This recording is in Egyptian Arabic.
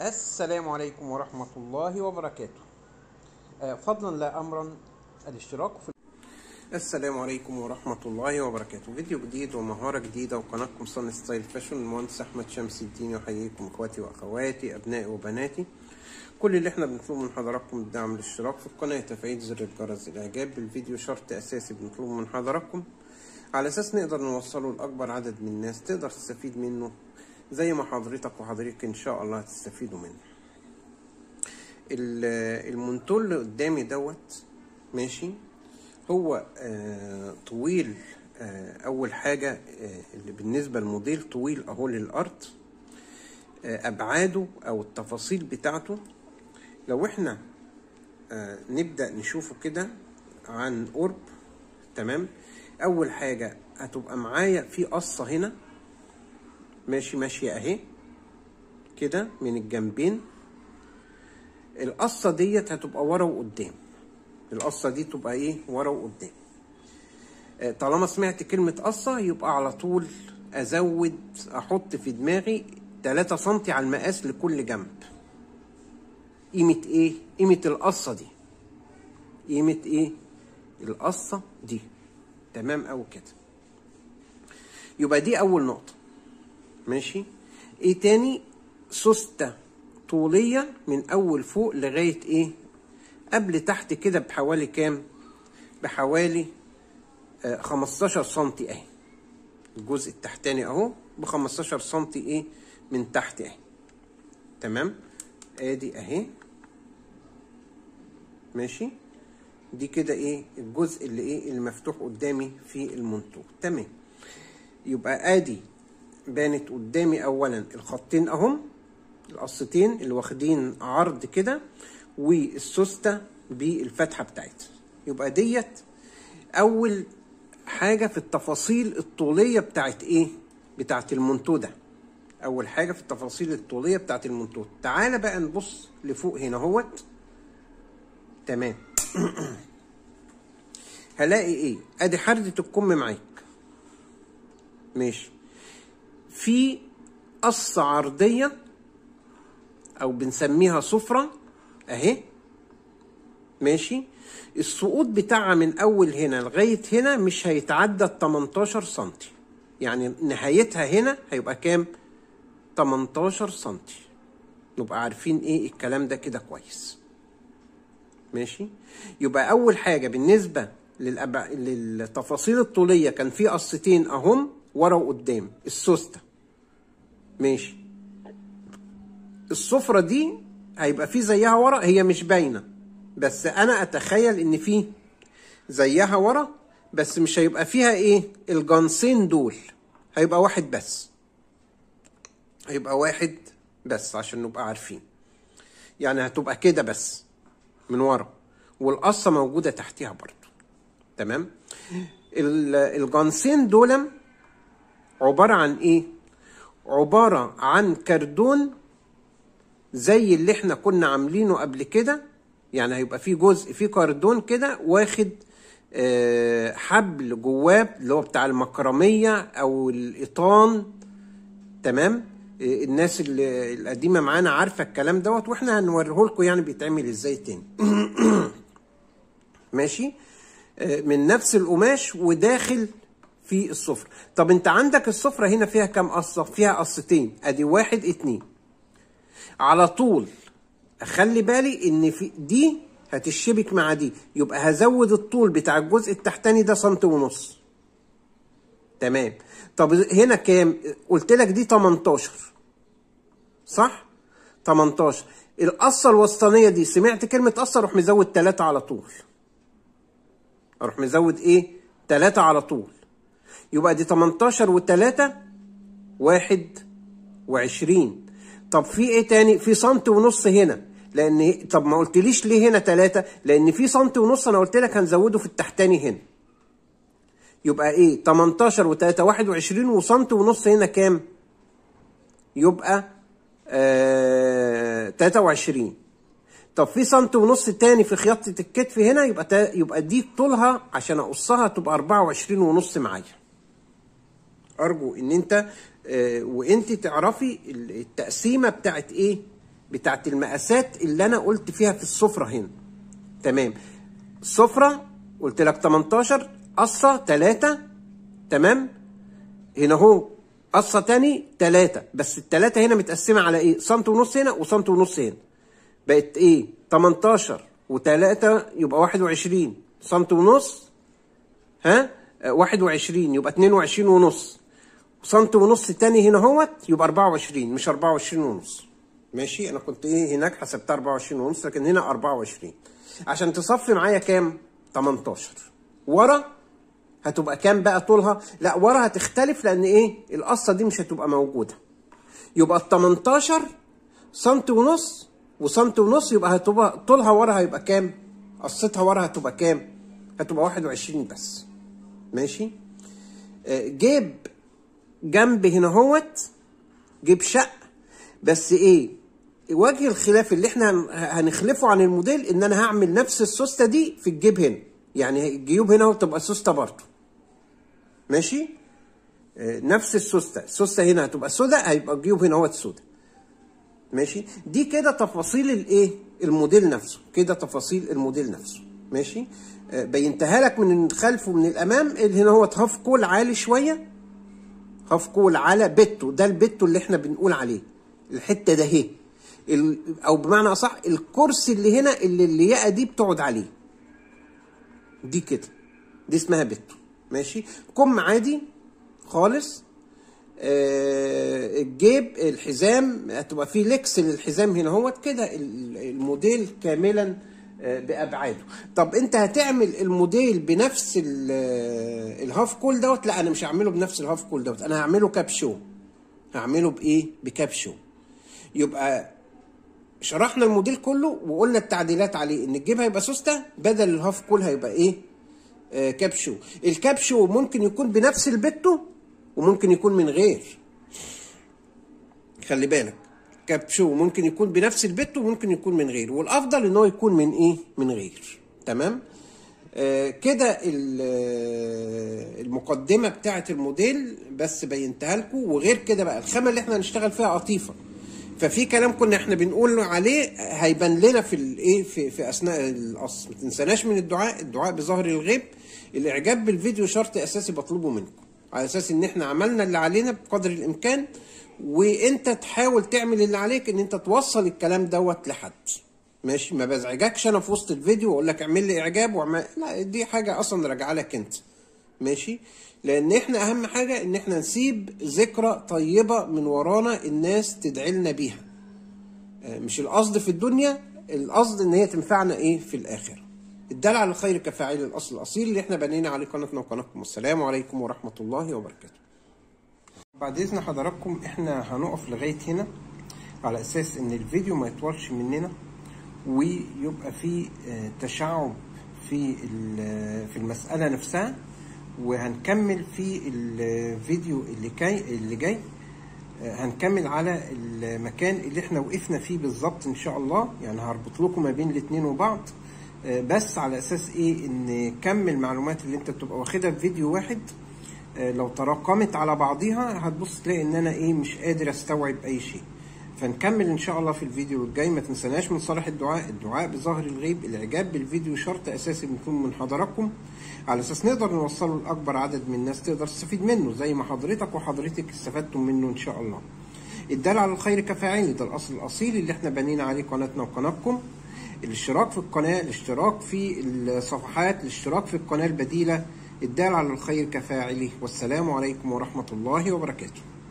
السلام عليكم ورحمة الله وبركاته آه، فضلا لا أمرا الاشتراك في السلام عليكم ورحمة الله وبركاته فيديو جديد ومهارة جديدة وقناتكم صن ستايل فاشن المهندس أحمد شمس الدين يحييكم إخواتي وأخواتي أبنائي وبناتي كل اللي احنا بنطلبه من حضراتكم الدعم الاشتراك في القناة تفعيل زر الجرس الإعجاب بالفيديو شرط أساسي بنطلبه من حضراتكم على أساس نقدر نوصله لأكبر عدد من الناس تقدر تستفيد منه زي ما حضرتك وحضرتك إن شاء الله هتستفيدوا منه ال- المنتول اللي قدامي دوت ماشي هو آه طويل آه أول حاجة آه اللي بالنسبة للموديل طويل أهو للأرض آه أبعاده أو التفاصيل بتاعته لو احنا آه نبدأ نشوفه كده عن قرب تمام أول حاجة هتبقى معايا في قصة هنا ماشي ماشية أهي كده من الجنبين القصة ديت هتبقى ورا وقدام القصة دي تبقى ايه ورا وقدام آه، طالما سمعت كلمة قصة يبقى على طول ازود احط في دماغي 3 سنتي على المقاس لكل جنب قيمة ايه قيمة القصة دي قيمة ايه القصة دي تمام او كده يبقى دي اول نقطة ماشي ايه تاني سوستة طولية من اول فوق لغاية ايه قبل تحت كده بحوالي كام بحوالي آه 15 سنتي اهي الجزء التحتاني اهو ب 15 سنتي ايه من تحت اهي تمام ادي اهي ماشي دي كده ايه الجزء اللي ايه اللي مفتوح قدامي في المنتوج تمام يبقى ادي بانت قدامي اولا الخطين اهم القصتين اللي واخدين عرض كده والسوسته بالفتحه بتاعتها يبقى ديت اول حاجه في التفاصيل الطوليه بتاعت ايه بتاعت المنتو ده اول حاجه في التفاصيل الطوليه بتاعت المنتو تعالى بقى نبص لفوق هنا اهوت تمام هلاقي ايه ادي حردة الكم معاك ماشي في قصة عرضية او بنسميها سفرة اهي ماشي السقوط بتاعها من اول هنا لغاية هنا مش هيتعدى ال 18 سنتي يعني نهايتها هنا هيبقى كام 18 سنتي نبقى عارفين ايه الكلام ده كده كويس ماشي يبقى اول حاجة بالنسبة للأبع... للتفاصيل الطولية كان في قصتين اهم ورا وقدام السوستة ماشي السفرة دي هيبقى في زيها ورا هي مش باينة بس انا اتخيل ان في زيها ورا بس مش هيبقى فيها ايه الجنسين دول هيبقى واحد بس هيبقى واحد بس عشان نبقى عارفين يعني هتبقى كده بس من ورا والقصة موجودة تحتها برضو تمام ال- الجنسين دول عبارة عن ايه عبارة عن كردون زي اللي احنا كنا عاملينه قبل كده يعني هيبقى في جزء في كاردون كده واخد آه، حبل جواه اللي هو بتاع المكرمية او القطان تمام آه، الناس اللي القديمة معانا عارفة الكلام دوت واحنا هنوريه لكم يعني بيتعمل ازاي تاني ماشي آه، من نفس القماش وداخل في السفرة طب انت عندك السفرة هنا فيها كام قصة فيها قصتين ادي واحد اتنين على طول اخلي بالي ان في دي هتشبك مع دي يبقى هزود الطول بتاع الجزء التحتاني ده سنتي ونص تمام طب هنا كام قلت لك دي 18 صح 18 القصه الوسطانيه دي سمعت كلمه قصه اروح مزود 3 على طول اروح مزود ايه 3 على طول يبقى دي 18 و3 21 طب في ايه تاني في سنتي ونص هنا لان طب ما قلتليش ليه هنا 3 لان في سنتي ونص انا قلت لك هنزوده في التحتاني هنا يبقى ايه 18 و3 21 وسنتي ونص هنا كام يبقى آه 23 طب في سنتي ونص تاني في خياطة الكتف هنا يبقى تا يبقى دي طولها عشان اقصها تبقى 24 ونص معايا ارجو ان انت آه وانت تعرفي التقسيمه بتاعت ايه بتاعت المقاسات اللي انا قلت فيها في السفره هنا تمام السفره قلت لك 18 قصه 3 تمام هنا اهو قصه تاني 3 بس الثلاثه هنا متقسمه على ايه سنت ونص هنا وسنت ونص هنا بقت ايه 18 و3 يبقى 21 سنت ونص ها آه، 21 يبقى 22 ونص سنت ونص تاني هنا اهوت يبقى 24 مش 24 ونص ماشي انا كنت ايه هناك حسبتها 24 ونص لكن هنا 24 عشان تصفي معايا كام 18 ورا هتبقى كام بقى طولها لا ورا هتختلف لان ايه القصه دي مش هتبقى موجوده يبقى ال 18 سنت ونص وسنت ونص يبقى هتبقى طولها ورا هيبقى كام قصتها ورا هتبقى كام هتبقى 21 بس ماشي آه، جيب جنب هنا هوت جيب شق بس ايه وجه الخلاف اللي احنا هن- هنخلفه عن الموديل ان انا هعمل نفس السوسته دي في الجيب هنا يعني الجيوب هنا وتبقى سوسته برضه ماشي آه، نفس السوسته السوسته هنا هتبقى سودا هيبقى الجيوب هنا هو سودا ماشي دي كده تفاصيل الايه الموديل نفسه كده تفاصيل الموديل نفسه ماشي آه، بينتها لك من الخلف ومن الامام اللي هنا هو هاف كول عالي شويه هاف كول على بيتو ده البيتو اللي احنا بنقول عليه الحته ده اهي ال- او بمعنى اصح الكرسي اللي هنا اللي الياقه دي بتقعد عليه دي كده دي اسمها بيتو ماشي كم عادي خالص آه، الجيب الحزام هتبقى فيه لكس للحزام هنا اهوت كده ال- الموديل كاملا آه، بابعاده طب انت هتعمل الموديل بنفس ال- آه، الهاف كول دوت لا انا مش هعمله بنفس الهاف كول دوت انا هعمله كابشو هعمله بايه بكابشو يبقى شرحنا الموديل كله وقلنا التعديلات عليه ان الجيب هيبقى سوسته بدل الهاف كول هيبقى ايه آه كابشو الكابشو ممكن يكون بنفس البتو وممكن يكون من غير خلي بالك كابشو ممكن يكون بنفس البت وممكن يكون من غير والافضل ان هو يكون من ايه من غير تمام آه كده ال- آه، المقدمه بتاعه الموديل بس بينتها لكم وغير كده بقى الخامه اللي احنا هنشتغل فيها قطيفه ففي كلام كنا احنا بنقول عليه هيبان لنا في الايه في, في اثناء القص ما تنساناش من الدعاء الدعاء بظهر الغيب الاعجاب بالفيديو شرط اساسي بطلبه منكم على اساس ان احنا عملنا اللي علينا بقدر الامكان وانت تحاول تعمل اللي عليك ان انت توصل الكلام دوت لحد ماشي ما بزعجكش انا في وسط الفيديو واقول لك اعمل لي اعجاب واعمل لا دي حاجه اصلا راجعه لك انت ماشي لان احنا اهم حاجه ان احنا نسيب ذكرى طيبه من ورانا الناس تدعي لنا بيها آه، مش القصد في الدنيا القصد ان هي تنفعنا ايه في الاخره الدال على الخير كفاعل الاصل الاصيل اللي احنا بنينا عليه قناتنا وقناتكم والسلام عليكم ورحمه الله وبركاته بعد اذن حضراتكم احنا هنقف لغايه هنا على اساس ان الفيديو ما يطولش مننا ويبقى في آه، تشعب في ال- في المساله نفسها وهنكمل في الفيديو اللي جاي اللي جاي آه، هنكمل على المكان اللي احنا وقفنا فيه بالظبط ان شاء الله يعني هربط لكم ما بين الاتنين وبعض آه، بس على اساس ايه ان كم المعلومات اللي انت بتبقى واخدها في فيديو واحد آه، لو تراكمت على بعضيها هتبص تلاقي ان انا ايه مش قادر استوعب اي شيء فنكمل ان شاء الله في الفيديو الجاي ما تنسناش من صالح الدعاء الدعاء بظهر الغيب الاعجاب بالفيديو شرط اساسي بيكون من حضراتكم على اساس نقدر نوصله لاكبر عدد من الناس تقدر تستفيد منه زي ما حضرتك وحضرتك استفدتم منه ان شاء الله الدال على الخير كفاعل ده الاصل الاصيل اللي احنا بنينا عليه قناتنا وقناتكم الاشتراك في القناة الاشتراك في الصفحات الاشتراك في القناة البديلة الدال على الخير كفاعله والسلام عليكم ورحمة الله وبركاته